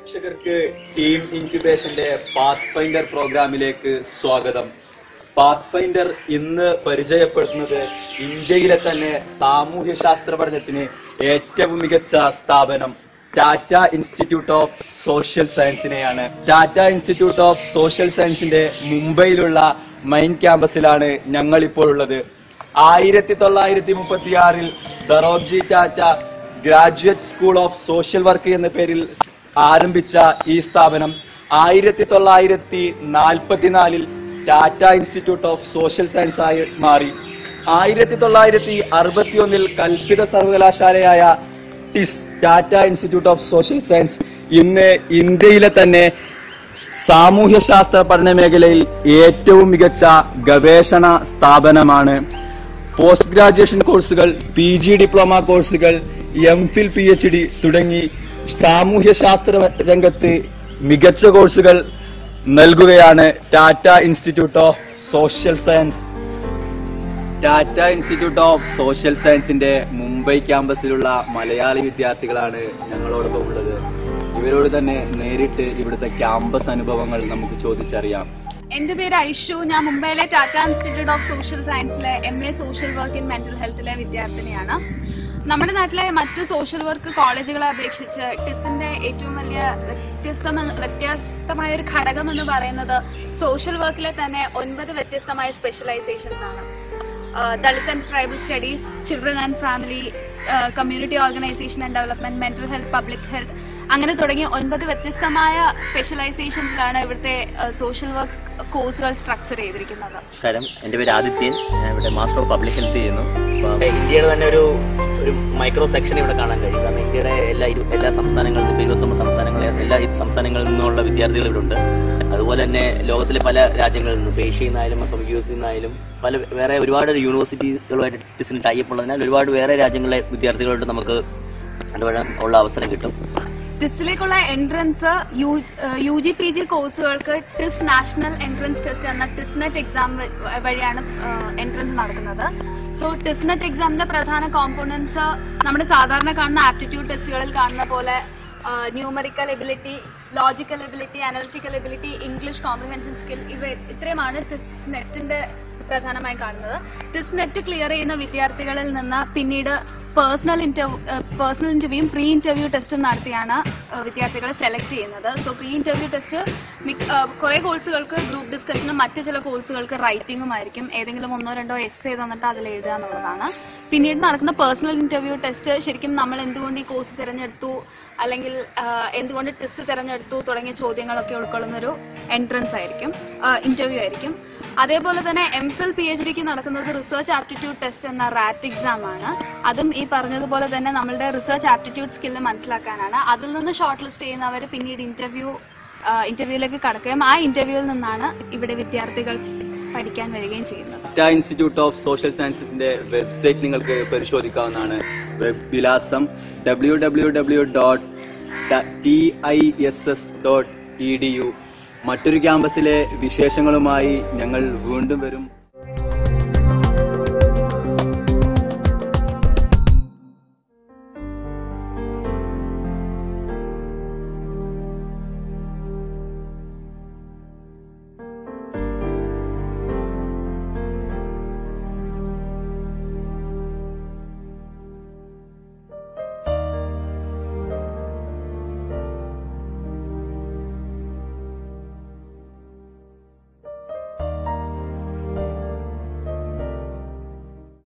പ്രേക്ഷകർക്ക് team ഇൻക്യുബേഷന്റെ path finder പ്രോഗ്രാമിലേക്ക് സ്വാഗതം പാത്ത് ഫൈൻഡർ ഇന്ന് പരിചയപ്പെടുത്തുന്നത് ഇന്ത്യയിലെ തന്നെ സാമൂഹ്യശാസ്ത്ര പഠനത്തിന് ഏറ്റവും മികച്ച സ്ഥാപനം ടാറ്റ ഇൻസ്റ്റിറ്റ്യൂട്ട് ഓഫ് സോഷ്യൽ സയൻസിനെയാണ് ടാറ്റ ഇൻസ്റ്റിറ്റ്യൂട്ട് ഓഫ് സോഷ്യൽ സയൻസിന്റെ മുംബൈയിലുള്ള മൈൻ ക്യാമ്പസിലാണ് ഞങ്ങൾ ഇപ്പോൾ ഉള്ളത് ആയിരത്തി തൊള്ളായിരത്തി മുപ്പത്തിയാറിൽ Dorabji Tata Graduate School of Social Work എന്ന പേരിൽ ആരംഭിച്ച ഈ സ്ഥാപനം ആയിരത്തി തൊള്ളായിരത്തി നാൽപ്പത്തിനാലിൽ Tata Institute of Social Science ആയി മാറി ആയിരത്തി തൊള്ളായിരത്തി അറുപത്തിയൊന്നിൽ കൽപ്പിത സർവകലാശാലയായ TISS Tata Institute of Social Science ഇന്ന് ഇന്ത്യയിലെ തന്നെ സാമൂഹ്യശാസ്ത്ര പഠന മേഖലയിൽ ഏറ്റവും മികച്ച ഗവേഷണ സ്ഥാപനമാണ് പോസ്റ്റ് ഗ്രാജുവേഷൻ കോഴ്സുകൾ പി ജി ഡിപ്ലോമ കോഴ്സുകൾ M Phil P H D തുടങ്ങി സാമൂഹ്യശാസ്ത്ര രംഗത്ത് മികച്ച കോഴ്സുകൾ നൽകുകയാണ് Tata Institute of Social Science Tata Institute of Social സയൻസിന്റെ മുംബൈ ക്യാമ്പസിലുള്ള മലയാളി വിദ്യാർത്ഥികളാണ് ഞങ്ങളോടൊപ്പം ഉള്ളത് ഇവരോട് തന്നെ നേരിട്ട് ഇവിടുത്തെ ക്യാമ്പസ് അനുഭവങ്ങൾ നമുക്ക് ചോദിച്ചറിയാം എന്റെ പേര് ഐഷു ഞാൻ മുംബൈയിലെ ടാറ്റ ഇൻസ്റ്റിറ്റ്യൂട്ട് ഓഫ് സോഷ്യൽ സയൻസിലെ M A social work in mental ഹെൽത്തിലെ വിദ്യാർത്ഥിനിയാണ് നമ്മുടെ നാട്ടിലെ മറ്റ് സോഷ്യൽ വർക്ക് കോളേജുകളെ അപേക്ഷിച്ച് ടിസിന്റെ ഏറ്റവും വലിയ വ്യത്യസ്തമ വ്യത്യസ്തമായ ഒരു ഘടകം എന്ന് പറയുന്നത് സോഷ്യൽ വർക്കിലെ തന്നെ ഒൻപത് വ്യത്യസ്തമായ സ്പെഷ്യലൈസേഷൻസ് ആണ് Dalit and tribal studies children and family community organisation and development mental health public health അങ്ങനെ തുടങ്ങിയ ഒൻപത് വ്യത്യസ്തമായ സ്പെഷ്യലൈസേഷൻസിലാണ് ഇവിടുത്തെ സോഷ്യൽ വർക്ക് കോഴ്സുകൾ സ്ട്രക്ചർ ചെയ്തിരിക്കുന്നത് നമസ്കാരം എൻ്റെ പേര് ആദിത്യൻ ഞാൻ ഇവിടെ മാസ്റ്റർ ഓഫ് പബ്ലിക് ഹെൽത്ത് ചെയ്യുന്നു അപ്പോൾ ഇന്ത്യയുടെ തന്നെ ഒരു ഒരു മൈക്രോ സെക്ഷൻ ഇവിടെ കാണാൻ കഴിയും കാരണം ഇന്ത്യയുടെ എല്ലാ ഇരു- എല്ലാ സംസ്ഥാനങ്ങളിൽ നിന്നും ഇരുപത്തൊമ്പത് സംസ്ഥാനങ്ങളെ എല്ലാ ഈ സംസ്ഥാനങ്ങളിൽ നിന്നുള്ള വിദ്യാർത്ഥികൾ ഇവിടെ ഉണ്ട് അതുപോലെ തന്നെ ലോകത്തിലെ പല രാജ്യങ്ങളിൽ നിന്നും ഇപ്പോൾ ഏഷ്യയിൽ നിന്നായാലും അപ്പം യു എസിൽ നിന്നായാലും പല വേറെ ഒരുപാട് യൂണിവേഴ്സിറ്റികളുമായിട്ട് ടിസിന് ടൈപ്പ് ഉള്ളതിനാൽ ഒരുപാട് വേറെ രാജ്യങ്ങളിലെ വിദ്യാർത്ഥികളോട് നമുക്ക് ഇടപെടാൻ ഉള്ള അവസരം കിട്ടും ടിസിലേക്കുള്ള entrance U G P G കോഴ്സുകൾക്ക് ടിസ് നാഷണൽ എൻട്രൻസ് ടെസ്റ്റ് എന്ന ടിസ്നെറ്റ് എക്സാം വഴിയാണ് എൻട്രൻസ് നടക്കുന്നത് സോ ടിസ്നെറ്റ് എക്സാമിന്റെ പ്രധാന കോമ്പോണൻസ് നമ്മുടെ സാധാരണ കാണുന്ന ആപ്റ്റിറ്റ്യൂഡ് ടെസ്റ്റുകളിൽ കാണുന്ന പോലെ numerical ability logical ability analytical ability English comprehension skill ഇവ ഇത്രയുമാണ് ടിസ് നെറ്റിന്റെ പ്രധാനമായും കാണുന്നത് ടിസ് നെറ്റ് ക്ലിയർ ചെയ്യുന്ന വിദ്യാർത്ഥികളിൽ നിന്ന് പിന്നീട് പേഴ്സണൽ ഇന്റർവ്യൂ പേഴ്സണൽ ഇന്റർവ്യൂയും പ്രീ ഇന്റർവ്യൂ ടെസ്റ്റും നടത്തിയാണ് ഏഹ് വിദ്യാർത്ഥികളെ സെലക്ട് ചെയ്യുന്നത് സോ പ്രീ ഇന്റർവ്യൂ ടെസ്റ്റ് കുറെ കോഴ്സുകൾക്ക് ഗ്രൂപ്പ് ഡിസ്കഷനും മറ്റ് ചില കോഴ്സുകൾക്ക് റൈറ്റിംഗും ആയിരിക്കും ഏതെങ്കിലും ഒന്നോ രണ്ടോ എസ് തന്നിട്ട് അതിൽ എഴുതുക എന്നുള്ളതാണ് പിന്നീട് നടക്കുന്ന പേഴ്സണൽ ഇന്റർവ്യൂ ടെസ്റ്റ് ശരിക്കും നമ്മൾ എന്തുകൊണ്ട് ഈ കോഴ്സ് തിരഞ്ഞെടുത്തു അല്ലെങ്കിൽ ആഹ് എന്തുകൊണ്ട് ടെസ്റ്റ് തിരഞ്ഞെടുത്തു തുടങ്ങിയ ചോദ്യങ്ങളൊക്കെ ഉൾക്കൊള്ളുന്ന ഒരു എൻട്രൻസ് ആയിരിക്കും ഇന്റർവ്യൂ ആയിരിക്കും അതേപോലെ തന്നെ എം ഫിൽ പി എച്ച് ഡിക്ക് നടക്കുന്നത് റിസർച്ച് ആപ്റ്റിറ്റ്യൂഡ് ടെസ്റ്റ് എന്ന റാറ്റ് എക്സാം ആണ് അതും ഈ പറഞ്ഞതുപോലെ തന്നെ നമ്മളുടെ റിസർച്ച് ആപ്റ്റിറ്റ്യൂഡ് സ്കില്ല് മനസ്സിലാക്കാനാണ് അതിൽ നിന്ന് ഷോർട്ട് ലിസ്റ്റ് ചെയ്യുന്നവർ പിന്നീട് ഇന്റർവ്യൂ ഇന്റർവ്യൂവിലേക്ക് കടക്കുകയും ആ ഇന്റർവ്യൂവിൽ നിന്നാണ് ഇവിടെ വിദ്യാർത്ഥികൾ പഠിക്കാൻ വരികയും ചെയ്യുന്നത് ടാറ്റ ഇൻസ്റ്റിറ്റ്യൂട്ട് ഓഫ് സോഷ്യൽ സയൻസസിന്റെ വെബ്സൈറ്റ് നിങ്ങൾക്ക് പരിശോധിക്കാവുന്നതാണ് വെബ് വിലാസം W W W dot T I S S dot E D U മറ്റൊരു ക്യാമ്പസിലെ വിശേഷങ്ങളുമായി ഞങ്ങൾ വീണ്ടും വരും